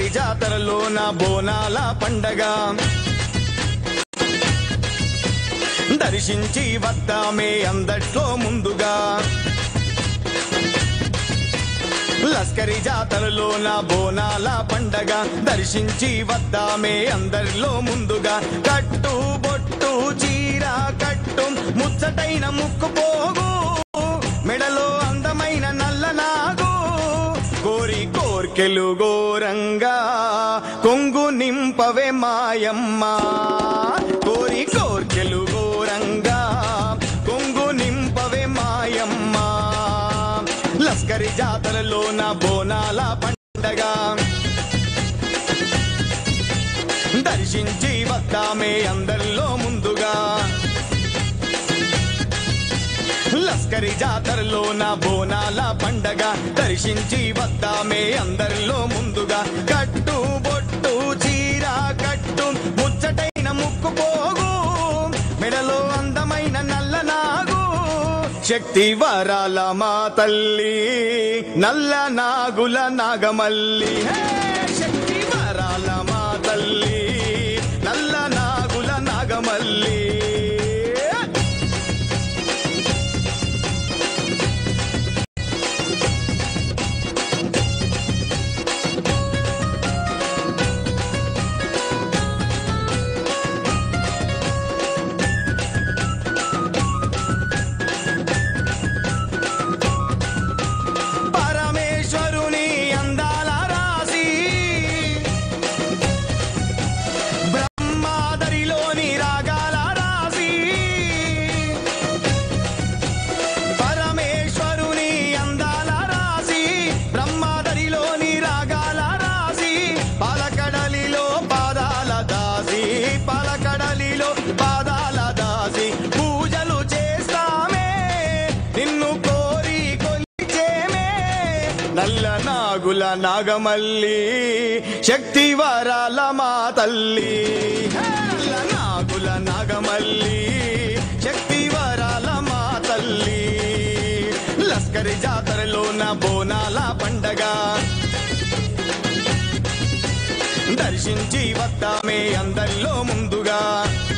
లస్కరి జాతరలోన బోనాల పండగ దర్శించి వద్దామే అందట్లో ముందుగా లస్కరి జాతరలోన బోనాల పండగ దర్శించి వద్దామే అందరిలో ముందుగా కట్టు బొట్టు చీర కట్టు ముచ్చటైన ముక్కు పోగు మెడలో అందమైన నల్ల నాగు కోరి కోర్కెలు గోరంగా కొంగు నింపవే మాయమ్మ కోరి కోర్కెలు గోరంగా కొంగు నింపవే మాయమ్మ లస్కరి జాతరలోన బోనాల పండగ దర్శించి వద్దామే అందరిలో ముందుగా లస్కరి జాతరలోన బోనాల పండగ దర్శించి వద్దామే అందరిలో ముందుగా కట్టు బొట్టు చీర కట్టు ముచ్చటైన ముక్కు పోగు మెడలో అందమైన నల్ల నాగు శక్తి వరాల మా తల్లి నల్ల నాగుల నాగమల్లి హే! శక్తి వరాల మా తల్లి నల్ల నాగుల నాగమల్లి పరమేశ్వరుని అందాల రాసి బ్రహ్మాదరిలోని రాగాల రాసి పరమేశ్వరుని అందాల రాసి బ్రహ్మాదరిలోని రాగాల రాసి పాలకడలిలో పాదాల దాసి పాలకడలిలో పాదాల దాసి పూజలు చేస్తామే నిన్ను కోరి కొలిచేమే నల్ల నాగుల నాగమల్లి శక్తి వరాల మా తల్లి నల్ల నాగుల నాగమల్లి శక్తి వరాల మా తల్లి లస్కరి జాతరలోన బోనాల పండగ దర్శించి వద్దామే అందరిలో ముందుగా